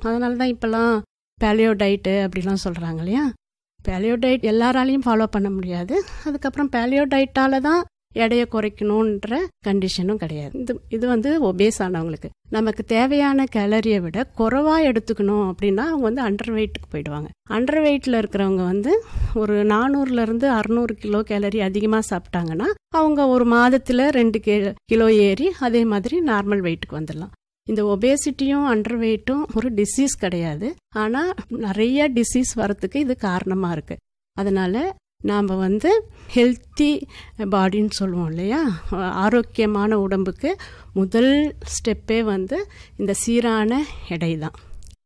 அதனால தான் இப்போல்லாம் பேலியோ டயட்டு அப்படிலாம் சொல்கிறாங்க இல்லையா பேலியோ டயட் எல்லாராலையும் ஃபாலோ பண்ண முடியாது அதுக்கப்புறம் பேலியோ டயட்டால தான் எடையை குறைக்கணுன்ற கண்டிஷனும் கிடையாது இது இது வந்து ஒபேஸ் ஆனவங்களுக்கு நமக்கு தேவையான கேலரியை விட குறைவாக எடுத்துக்கணும் அப்படின்னா அவங்க வந்து அண்டர் வெயிட்டுக்கு போயிடுவாங்க அண்டர் வெயிட்டில் இருக்கிறவங்க வந்து ஒரு நானூறுலேருந்து அறநூறு கிலோ கேலரி அதிகமாக சாப்பிட்டாங்கன்னா அவங்க ஒரு மாதத்தில் ரெண்டு கி கிலோ ஏறி அதே மாதிரி நார்மல் வெயிட்டுக்கு வந்துடலாம் இந்த ஒபேசிட்டியும் அண்டர் வெயிட்டும் ஒரு டிசீஸ் கிடையாது ஆனால் நிறைய டிசீஸ் வரத்துக்கு இது காரணமாக இருக்குது அதனால் நாம் வந்து ஹெல்த்தி பாடின்னு சொல்லுவோம் இல்லையா ஆரோக்கியமான உடம்புக்கு முதல் ஸ்டெப்பே வந்து இந்த சீரான எடை தான்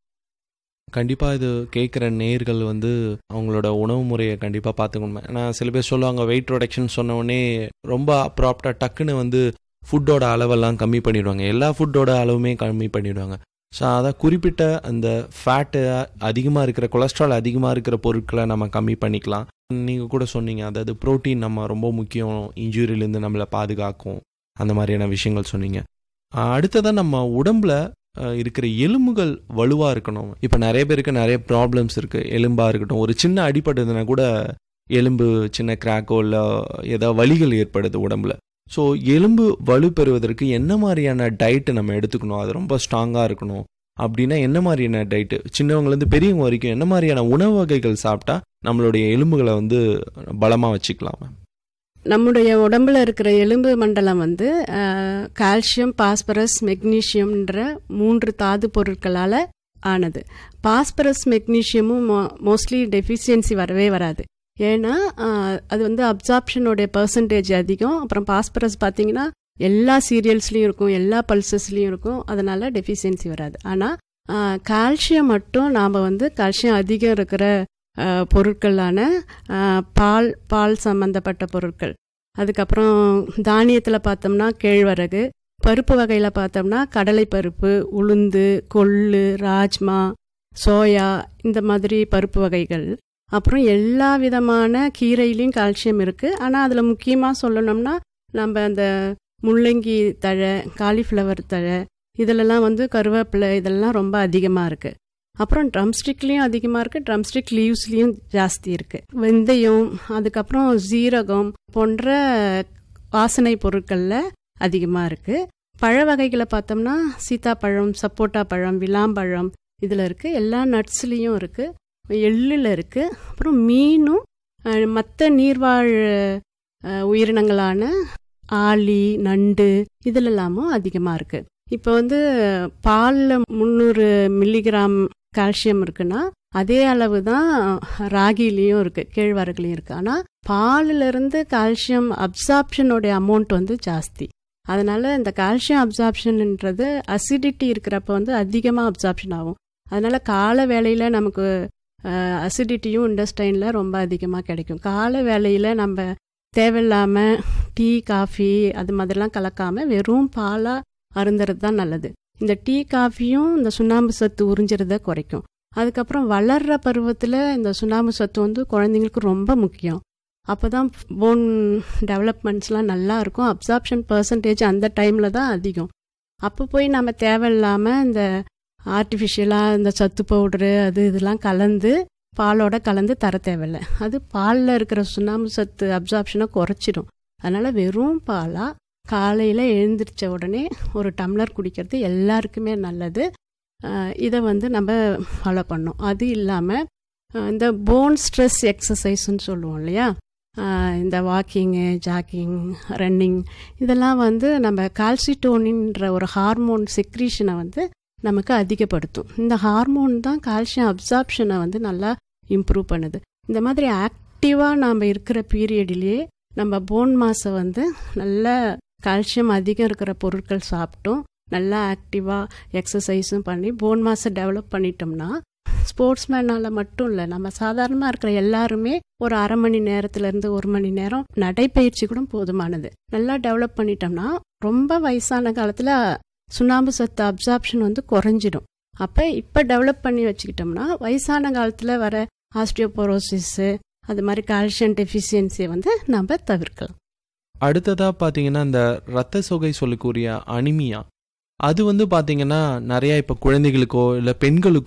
கண்டிப்பாக இது கேட்குற நேர்கள் வந்து அவங்களோட உணவு முறையை கண்டிப்பாக பார்த்துக்கணும் ஏன்னா சில பேர் சொல்லுவாங்க வெயிட் ரிடக்ஷன் சொன்ன உடனே ரொம்ப அப்ராப்டாக டக்குன்னு வந்து ஃபுட்டோட அளவெல்லாம் கம்மி பண்ணிடுவாங்க எல்லா ஃபுட்டோட அளவுமே கம்மி பண்ணிடுவாங்க ஸோ அதான் குறிப்பிட்ட அந்த ஃபேட்டு அதிகமாக இருக்கிற கொலஸ்ட்ரால் அதிகமாக இருக்கிற பொருட்களை நம்ம கம்மி பண்ணிக்கலாம் நீங்கள் கூட சொன்னீங்க அதாவது ப்ரோட்டீன் நம்ம ரொம்ப முக்கியம் இன்ஜுரியிலேருந்து நம்மளை பாதுகாக்கும் அந்த மாதிரியான விஷயங்கள் சொன்னீங்க அடுத்ததான் நம்ம உடம்புல இருக்கிற எலும்புகள் வலுவாக இருக்கணும் இப்போ நிறைய பேருக்கு நிறைய ப்ராப்ளம்ஸ் இருக்குது எலும்பாக இருக்கட்டும் ஒரு சின்ன அடிபட்டதுன்னா கூட எலும்பு சின்ன கிராக்கோ இல்லை ஏதோ வலிகள் ஏற்படுது உடம்புல ஸோ எலும்பு வலு பெறுவதற்கு என்ன மாதிரியான டயட்டு நம்ம எடுத்துக்கணும் அது ரொம்ப ஸ்ட்ராங்காக இருக்கணும் அப்படின்னா என்ன மாதிரியான டயட்டு சின்னவங்கலேருந்து பெரியவங்க வரைக்கும் என்ன மாதிரியான உணவு வகைகள் சாப்பிட்டா நம்மளுடைய எலும்புகளை வந்து பலமாக வச்சுக்கலாம் நம்முடைய உடம்புல இருக்கிற எலும்பு மண்டலம் வந்து கால்சியம் பாஸ்பரஸ் மெக்னீஷியம்ன்ற மூன்று தாது பொருட்களால் ஆனது பாஸ்பரஸ் மெக்னீஷியமும் மோஸ்ட்லி டெஃபிஷியன்சி வரவே வராது ஏன்னா அது வந்து அப்சார்ப்ஷனுடைய பர்சன்டேஜ் அதிகம் அப்புறம் பாஸ்பரஸ் பார்த்தீங்கன்னா எல்லா சீரியல்ஸ்லேயும் இருக்கும் எல்லா பல்சஸ்லேயும் இருக்கும் அதனால டெஃபிஷியன்சி வராது ஆனால் கால்சியம் மட்டும் நாம் வந்து கால்சியம் அதிகம் இருக்கிற பொருட்களான பால் பால் சம்மந்தப்பட்ட பொருட்கள் அதுக்கப்புறம் தானியத்தில் பார்த்தோம்னா கேழ்வரகு பருப்பு வகையில் பார்த்தோம்னா கடலை பருப்பு உளுந்து கொள்ளு ராஜ்மா சோயா இந்த மாதிரி பருப்பு வகைகள் அப்புறம் எல்லா விதமான கீரையிலையும் கால்சியம் இருக்குது ஆனால் அதில் முக்கியமாக சொல்லணும்னா நம்ம அந்த முள்ளங்கி தழை காலிஃப்ளவர் தழை இதிலெல்லாம் வந்து கருவேப்பிலை இதெல்லாம் ரொம்ப அதிகமாக இருக்குது அப்புறம் ட்ரம்ஸ்டிக்லேயும் அதிகமாக இருக்குது ட்ரம்ஸ்டிக் லீவ்ஸ்லேயும் ஜாஸ்தி இருக்குது வெந்தயம் அதுக்கப்புறம் ஜீரகம் போன்ற வாசனை பொருட்களில் அதிகமாக இருக்குது பழ வகைகளை பார்த்தோம்னா சீத்தாப்பழம் சப்போட்டா பழம் விளாம்பழம் இதில் இருக்குது எல்லா நட்ஸ்லேயும் இருக்குது எள்ளில் இருக்குது அப்புறம் மீனும் மற்ற நீர்வாழ் உயிரினங்களான ஆளி நண்டு இதிலெல்லாமும் அதிகமாக இருக்குது இப்போ வந்து பாலில் முந்நூறு மில்லிகிராம் கால்சியம் இருக்குன்னா அதே அளவு தான் ராகிலையும் இருக்குது கேழ்வரகுலையும் இருக்குது ஆனால் பாலிலிருந்து கால்சியம் அப்சார்ப்ஷனோடைய அமௌண்ட் வந்து ஜாஸ்தி அதனால் இந்த கால்சியம் அப்சார்ப்ஷன்ன்றது அசிடிட்டி இருக்கிறப்ப வந்து அதிகமாக அப்சார்ப்ஷன் ஆகும் அதனால் கால வேலையில் நமக்கு அசிடிட்டியும் இண்டஸ்டைனில் ரொம்ப அதிகமாக கிடைக்கும் கால வேலையில் நம்ம தேவையில்லாமல் டீ காஃபி அது மாதிரிலாம் கலக்காமல் வெறும் பாலாக அருந்துறது தான் நல்லது இந்த டீ காஃபியும் இந்த சுண்ணாம்பு சத்து உறிஞ்சிறத குறைக்கும் அதுக்கப்புறம் வளர்கிற பருவத்தில் இந்த சுண்ணாம்பு சத்து வந்து குழந்தைங்களுக்கு ரொம்ப முக்கியம் அப்போ தான் போன் டெவலப்மெண்ட்ஸ்லாம் நல்லா இருக்கும் அப்சார்ப்ஷன் பர்சன்டேஜ் அந்த டைமில் தான் அதிகம் அப்போ போய் நம்ம தேவையில்லாமல் இந்த ஆர்டிஃபிஷியலாக இந்த சத்து பவுட்ரு அது இதெல்லாம் கலந்து பாலோட கலந்து தர தேவையில்லை அது பாலில் இருக்கிற சுண்ணாம்பு சத்து அப்சார்ப்ஷனை குறைச்சிடும் அதனால் வெறும் பாலாக காலையில் எழுந்திரிச்ச உடனே ஒரு டம்ளர் குடிக்கிறது எல்லாருக்குமே நல்லது இதை வந்து நம்ம ஃபாலோ பண்ணோம் அது இல்லாமல் இந்த போன் ஸ்ட்ரெஸ் எக்ஸசைஸ்ன்னு சொல்லுவோம் இல்லையா இந்த வாக்கிங்கு ஜாக்கிங் ரன்னிங் இதெல்லாம் வந்து நம்ம கால்சிட்டோனின்ற ஒரு ஹார்மோன் செக்ரீஷனை வந்து நமக்கு அதிகப்படுத்தும் இந்த ஹார்மோன் தான் கால்சியம் அப்சார்ப்ஷனை வந்து நல்லா இம்ப்ரூவ் பண்ணுது இந்த மாதிரி ஆக்டிவாக நாம் இருக்கிற பீரியட்லேயே நம்ம போன் மாஸை வந்து நல்ல கால்சியம் அதிகம் இருக்கிற பொருட்கள் சாப்பிட்டோம் நல்லா ஆக்டிவாக எக்ஸசைஸும் பண்ணி போன் மாஸை டெவலப் பண்ணிட்டோம்னா ஸ்போர்ட்ஸ்மேனால் மட்டும் இல்லை நம்ம சாதாரணமாக இருக்கிற எல்லாருமே ஒரு அரை மணி நேரத்துலேருந்து ஒரு மணி நேரம் நடைப்பயிற்சி கூட போதுமானது நல்லா டெவலப் பண்ணிட்டோம்னா ரொம்ப வயசான காலத்தில் சுண்ணாம்பு சத்து அப்சார்ப்ஷன் வந்து குறைஞ்சிடும் அப்போ இப்போ டெவலப் பண்ணி வச்சுக்கிட்டோம்னா வயசான காலத்தில் வர ஆஸ்டியோபோரோசிஸு அது மாதிரி கால்சியம் டெஃபிஷியன்சியை வந்து நம்ம தவிர்க்கலாம் அடுத்ததாக பார்த்தீங்கன்னா இந்த ரத்த சொகை சொல்லக்கூடிய அனிமியா அது வந்து பார்த்தீங்கன்னா நிறையா இப்போ குழந்தைகளுக்கோ இல்லை பெண்களுக்கோ